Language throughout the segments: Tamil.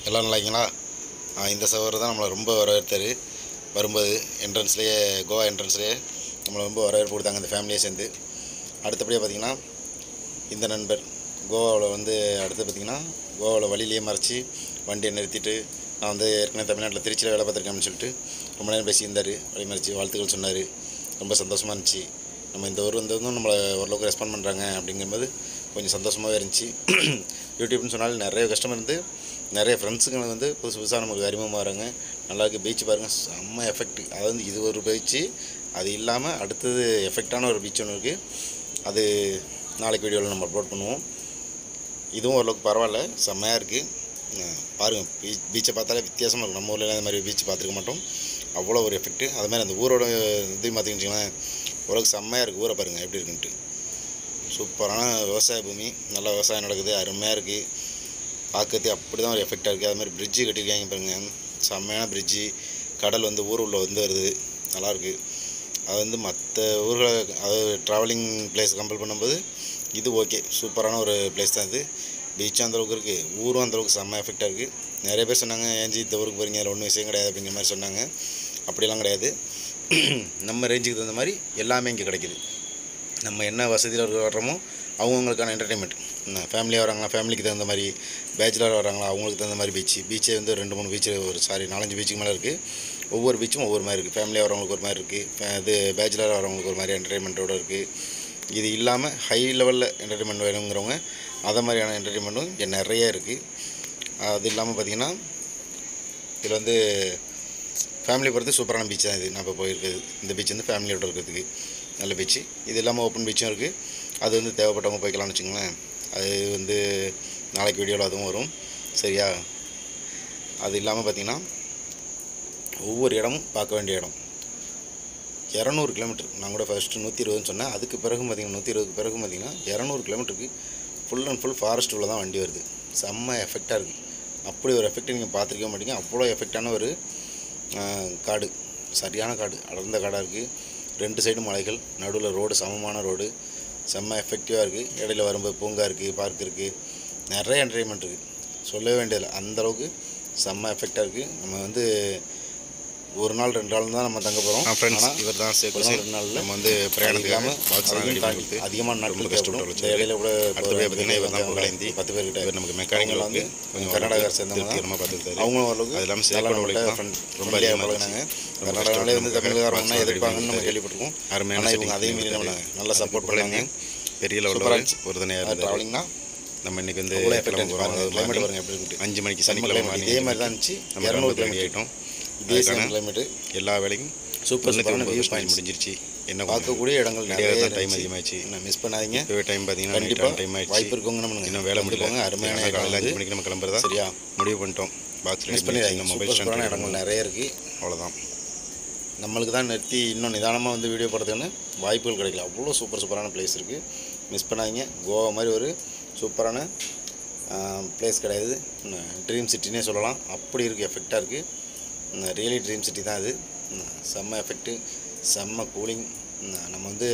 எல்லாம் நல்லாங்களா இந்த சவர் தான் நம்மளை ரொம்ப வரவேற்றார் வரும்போது என்ட்ரன்ஸ்லேயே கோவா என்ட்ரன்ஸ்லேயே நம்மளை ரொம்ப வரவேற்பு கொடுத்தாங்க இந்த ஃபேமிலியை சேர்ந்து அடுத்தபடியாக பார்த்திங்கன்னா இந்த நண்பர் கோவாவில் வந்து அடுத்து பார்த்திங்கன்னா கோவாவில் வழியிலேயே மறைச்சி வண்டியை நிறுத்திட்டு நான் வந்து ஏற்கனவே தமிழ்நாட்டில் திருச்சியில் வேலை பார்த்துருக்கேன்னு சொல்லிட்டு ரொம்ப நேரம் பேசியிருந்தார் வழி மறைச்சி வாழ்த்துக்கள் சொன்னார் ரொம்ப சந்தோஷமாக இருந்துச்சு நம்ம இந்த ஊர் வந்ததும் நம்மளை ஓரளவுக்கு ரெஸ்பாண்ட் பண்ணுறாங்க அப்படிங்கும்போது கொஞ்சம் சந்தோஷமாகவே இருந்துச்சு யூடியூப்னு சொன்னாலும் நிறைய கஸ்டமர் வந்து நிறைய ஃப்ரெண்ட்ஸுங்க வந்து புதுசு புதுசாக நமக்கு அறிமுகமாக வராங்க நல்லா இருக்கு பீச் பாருங்கள் செம்ம எஃபெக்ட் அதாவது இது ஒரு பீச்சு அது இல்லாமல் அடுத்தது எஃபெக்டான ஒரு பீச் ஒன்று இருக்குது அது நாளைக்கு வீடியோவில் நம்ம அப்லோட் பண்ணுவோம் இதுவும் ஓரளவுக்கு பரவாயில்ல செம்மையாக இருக்குது பாருங்கள் பீச் பீச்சை பார்த்தாலே வித்தியாசமாக இருக்கும் நம்ம ஊரில் இந்த மாதிரி பீச் பார்த்துருக்க மாட்டோம் அவ்வளோ ஒரு எஃபெக்ட்டு அது மாதிரி அந்த ஊரோட இது பார்த்திங்கன்னு ஓரளவுக்கு செம்மையாக இருக்குது ஊரை பாருங்கள் எப்படி இருக்குன்ட்டு சூப்பரான விவசாய பூமி நல்லா விவசாயம் நடக்குது அருமையாக இருக்குது பார்க்கறதே அப்படி தான் ஒரு எஃபெக்டாக இருக்குது அது மாதிரி பிரிட்ஜு கட்டியிருக்காங்க பாருங்கள் செம்மையான பிரிட்ஜு கடல் வந்து ஊர் உள்ள வந்து வருது நல்லாயிருக்கு அது வந்து மற்ற ஊர்களை அதாவது ட்ராவலிங் பிளேஸ் கம்பேர் பண்ணும்போது இது ஓகே சூப்பரான ஒரு பிளேஸ் தான் இது பீச்சும் அந்தளவுக்கு இருக்குது ஊரும் அந்தளவுக்கு செம்ம எஃபெக்டாக இருக்குது நிறைய பேர் சொன்னாங்க ஏஞ்சி இந்த ஊருக்கு போகிறீங்க அதில் ஒன்றும் விஷயம் கிடையாது அப்படிங்கிற மாதிரி சொன்னாங்க அப்படிலாம் கிடையாது நம்ம ரேஞ்சுக்கு தகுந்த மாதிரி எல்லாமே இங்கே கிடைக்குது நம்ம என்ன வசதியில் வர்றோமோ அவங்கவுங்களுக்கான என்டர்டெயின்மெண்ட் ஃபேமிலியாக வராங்களா ஃபேமிலிக்கு தகுந்த மாதிரி பேச்சுலர் வராங்களா அவங்களுக்கு தகுந்த மாதிரி பீச்சு பீச்சே வந்து ரெண்டு மூணு பீச்சு ஒரு சாரி நாலஞ்சு பீச்சுக்கு மேலே இருக்குது ஒவ்வொரு பீச்சும் ஒவ்வொரு மாதிரி இருக்குது ஃபேமிலியாக வரவங்களுக்கு ஒரு மாதிரி இருக்குது இது பேச்சுலராக வரவங்களுக்கு ஒரு மாதிரி என்டர்டெயின்மெண்ட்டோடு இருக்குது இது இல்லாமல் ஹை லெவலில் என்டர்டெயின்மெண்ட் வேணுங்கிறவங்க அதை மாதிரியான என்டர்டெயின்மெண்ட்டும் இங்கே நிறைய இருக்குது அது இல்லாமல் பார்த்திங்கன்னா இதில் வந்து ஃபேமிலி பொறுத்து சூப்பரான பீச் தான் இது நான் இப்போ போயிருக்குது இந்த பீச் வந்து ஃபேமிலியோட இருக்கிறதுக்கு நல்ல பீச்சு இது இல்லாமல் ஓப்பன் பீச்சும் இருக்குது அது வந்து தேவைப்பட்டவங்க போய்க்கலாம்னு வச்சுங்களேன் அது வந்து நாளைக்கு வீடியோவில் அதுவும் வரும் சரியா அது இல்லாமல் பார்த்திங்கன்னா ஒவ்வொரு இடமும் பார்க்க வேண்டிய இடம் இரநூறு கிலோமீட்டர் நான் கூட ஃபஸ்ட்டு நூற்றி இருபதுன்னு சொன்னேன் அதுக்கு பிறகு பார்த்திங்கன்னா நூற்றி இருபதுக்கு பிறகு பார்த்திங்கன்னா இரநூறு கிலோமீட்டருக்கு ஃபுல் அண்ட் ஃபுல் ஃபாரஸ்ட் உள்ள தான் வண்டி வருது செம்ம எஃபெக்டாக இருக்குது அப்படி ஒரு எஃபெக்ட் நீங்கள் பார்த்துருக்க மாட்டீங்க அவ்வளோ எஃபெக்டான ஒரு காடு சரியான காடு அடர்ந்த காடாக இருக்குது ரெண்டு சைடும் மலைகள் நடுவில் ரோடு சமமான ரோடு செம்ம எஃபெக்டிவாக இருக்குது இடையில வரும்போது பூங்கா இருக்குது பார்க் இருக்குது நிறைய என்டர்டைன்மெண்ட் இருக்குது சொல்லவே வேண்டியதில்லை அந்தளவுக்கு செம்ம எஃபெக்டாக இருக்குது நம்ம வந்து ஒரு நாள் ரெண்டு நாள் தான் நம்ம தங்க போகிறோம் ஃப்ரெண்ட்ஸ் இவர் தான் சேகுல் ஒரு ரெண்டு நாளில் நம்ம வந்து பிரயாணத்துக்காக பாக்ஸ் எல்லாம் ரெடி பண்ணி கொடுத்து அதிகமான ரொம்ப நாட்கள் கஷ்டப்பட்டு கஷ்டப்பட்டு வச்சாரு. இடையில கூட அடுத்தபடியாக பார்த்தீங்கன்னா இவர் தான் புகழேந்தி பத்து பேர் கிட்ட இவர் நமக்கு மெக்கானிக்கல் வந்து வந்து கொஞ்சம் கர்நாடகா ஓரளவுக்கு சேர்ந்தவங்க தான். திருப்திகரமாக பார்த்துருக்காரு அவங்களும் ஓரளவுக்கு அது இல்லாமல் நல்லா சேக்கோட நம்மள்ட்ட உழைப்பு தான் friend- ரொம்ப friendly-ஆ அதிகமாக பழகுனாங்க இருந்துச்சு. ரொம்ப கர்நாடகாவிலே வந்து கஷ்டப்பட்டு தமிழ்காரங்க நமக்கு எதிர்ப்பாங்கன்னு நம்ம ready கேள்விப்பட்டிருக்கோம் அருமையான ஆனால் setting இவங்க அதே பண்ணி மீறி நம்ம கொடுத்தாரு. நல்லா சப்போர்ட் பண்ணாங்க பெரிய சூப்பரா லெவலில் இருந்துச்சு. உறுதுணையாக இருந்தார் ட்ராவலிங்னா நம்ம இன்னைக்கு வந்து அவ்வளோ எஃபெக்ட் கிளம்ப பாருங்க போகிறோம் கிளைமேட் பாருங்க எப்படி இருக்கு அஞ்சு மணிக்கு செம்ம சனிக்கிழமை climate. morning இதே அஞ்சு மாதிரி தான் மணிக்கு இருந்துச்சு நம்ம இரநூறு ரொம்ப ரெடி கிலோமீட்டர் ஆகிட்டோம் இதே சேம் அதுக்கான கிலோமீட்டர் எல்லா வேலையும் சூப்பர் சூப்பரான வியூ பாயிண்ட் பாயிண்ட்ஸ் முடிஞ்சிருச்சு என்ன பார்க்கக்கூடிய இடங்கள் நிறைய டைம் டைம் அதிகமாகிடுச்சு மிஸ் பண்ணாதீங்க இப்போவே டைம் பார்த்தீங்கன்னா கண்டிப்பா டைம் ஆயிடுச்சு வாய்ப்பு இருக்கவங்க நம்ம இன்னும் வேலை முடியல வந்துக்கோங்க. அருமையான ஏன்னா இடம் காலையில் அஞ்சு இது. மணிக்கு நம்ம கிளம்புறதா சரியா முடிவு பண்ணிட்டோம் பாக்ஸ் மிஸ் பண்ணிடாதீங்க மொபைல் சூப்பர் சூப்பரான ஸ்டாண்ட் இடங்கள் நிறைய இருக்குது அவ்வளோதான் நம்மளுக்கு தான் நிறுத்தி இன்னும் நிதானமாக வந்து வீடியோ போடுறதுக்குன்னு வாய்ப்புகள் கிடைக்கல அவ்வளோ சூப்பர் சூப்பரான பிளேஸ் இருக்குது மிஸ் பண்ணாதீங்க கோவா மாதிரி ஒரு சூப்பரான பிளேஸ் கிடையாது ட்ரீம் சிட்டினே சொல்லலாம் அப்படி இருக்குது எஃபெக்டாக இருக்குது ரியலி ட்ரீம் சிட்டி தான் இது உம், செம்ம எஃபெக்ட்டு செம்ம கூலிங் நம்ம வந்து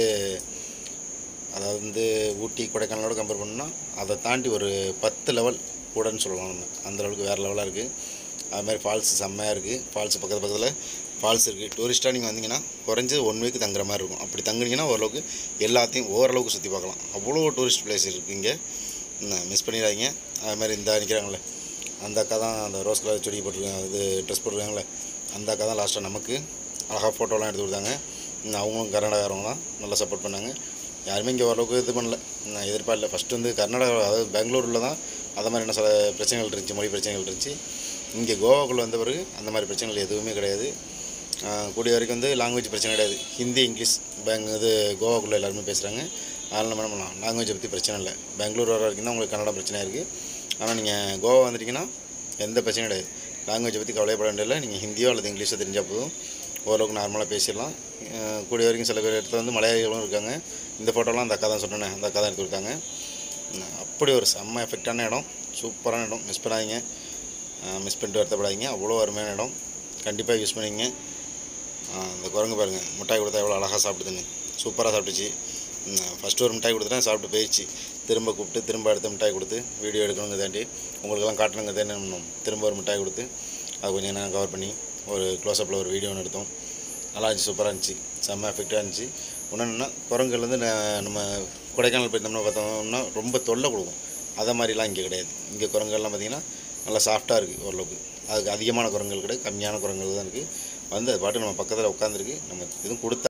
அதாவது வந்து ஊட்டி கொடைக்கானலோட கம்பேர் பண்ணோம்னா அதை தாண்டி ஒரு பத்து லெவல் கூடன்னு சொல்லலாம் நம்ம அந்த லெவலுக்கு வேறு லெவலாக இருக்குது அது மாதிரி ஃபால்ஸ் செம்மையாக இருக்குது ஃபால்ஸ் பக்கத்து பக்கத்தில் ஃபால்ஸ் இருக்குது டூரிஸ்ட்டாக நீங்கள் வந்தீங்கன்னா குறைஞ்சது ஒன் வீக் தங்குற மாதிரி இருக்கும் அப்படி தங்குனீங்கன்னா ஓரளவுக்கு எல்லாத்தையும் ஓரளவுக்கு சுற்றி பார்க்கலாம் அவ்வளோ டூரிஸ்ட் பிளேஸ் இருக்குது இங்கே மிஸ் பண்ணிடாதீங்க அது மாதிரி இந்த நிற்கிறாங்களே அந்த அக்கா தான் அந்த ரோஸ் கலர் செடி போட்டிருக்காங்க இது ட்ரெஸ் போட்டிருக்காங்களே அந்த அக்கா தான் லாஸ்ட்டாக நமக்கு அழகாக ஃபோட்டோலாம் எடுத்து கொடுத்தாங்க இன்னும் அவங்களும் கர்நாடகாரவங்க தான் நல்லா சப்போர்ட் பண்ணாங்க யாருமே இங்கே ஓரளவுக்கு இது பண்ணல நான் எதிர்பார்க்கல ஃபஸ்ட்டு வந்து கர்நாடகா அதாவது பெங்களூரில் தான் அது மாதிரியான சில பிரச்சனைகள் இருந்துச்சு மொழி பிரச்சனைகள் இருந்துச்சு இங்கே கோவாக்குள்ளே வந்த பிறகு அந்த மாதிரி பிரச்சனைகள் எதுவுமே கிடையாது ஆஹ் கூடிய வரைக்கும் வந்து லாங்குவேஜ் பிரச்சனை கிடையாது ஹிந்தி இங்கிலீஷ் பேங் இது கோவாக்குள்ளே எல்லாருமே பேசுகிறாங்க அதனால் நம்ம என்ன பண்ணலாம் லாங்குவேஜை பற்றி பிரச்சனை இல்லை பெங்களூர் வர வரைக்கும் தான் உங்களுக்கு கன்னடம் பிரச்சனை இருக்குது ஆனால் நீங்கள் கோவா வந்துட்டிங்கன்னா எந்த பிரச்சனையும் கிடையாது லாங்குவேஜை பற்றி கவலைப்பட வேண்டியதில்லை நீங்கள் ஹிந்தியோ அல்லது இங்கிலீஷோ தெரிஞ்சால் போதும் ஓரளவுக்கு நார்மலாக பேசிடலாம் ஆஹ் கூடிய வரைக்கும் சில பேர் இடத்துல வந்து மலையாளிகளும் இருக்காங்க இந்த ஃபோட்டோலாம் அந்த அக்கா தான் சொன்னேன் அந்த அக்கா தான் எடுத்து கொடுத்தாங்க உம் அப்படி ஒரு செம்ம எஃபெக்டான இடம் சூப்பரான இடம் மிஸ் பண்ணாதீங்க மிஸ் பண்ணிட்டு வருத்தப்படாதீங்க அவ்வளோ அருமையான இடம் கண்டிப்பாக யூஸ் பண்ணிங்க அந்த குரங்கு பாருங்கள் மிட்டாய் கொடுத்தா எவ்வளோ அழகாக சாப்பிடுதுன்னு சூப்பராக சாப்பிட்டுச்சு ஃபஸ்ட்டு ஒரு மிட்டாய் கொடுத்துட்டேன் சாப்பிட்டு போயிடுச்சு திரும்ப கூப்பிட்டு திரும்ப அடுத்த மிட்டாய் கொடுத்து வீடியோ எடுக்கணுங்க தாண்டி உங்களுக்கெல்லாம் காட்டணுங்க தானே இன்னும் திரும்ப ஒரு மிட்டாய் கொடுத்து அது கொஞ்சம் நேரம் கவர் பண்ணி ஒரு க்ளோஸ்அப்பில் ஒரு வீடியோ ஒன்று எடுத்தோம் நல்லா இருந்துச்சு சூப்பராக இருந்துச்சு செம்ம எஃபெக்டாக இருந்துச்சு ஒன்றுன்னா குரங்குலேருந்து நம்ம கொடைக்கானல் போயிருந்தோம்னா பார்த்தோம்னா ரொம்ப தொல்லை கொடுக்கும் அதை மாதிரிலாம் இங்கே கிடையாது இங்கே குரங்குகள்லாம் பார்த்திங்கன்னா நல்லா சாஃப்டாக இருக்குது ஓரளவுக்கு அதுக்கு அதிகமான குரங்குகள் கிடையாது கம்மியான குரங்குகள் தான் இருக்குது வந்து அது பாட்டு நம்ம பக்கத்தில் உட்காந்துருக்கு நம்ம எதுவும் கொடுத்தா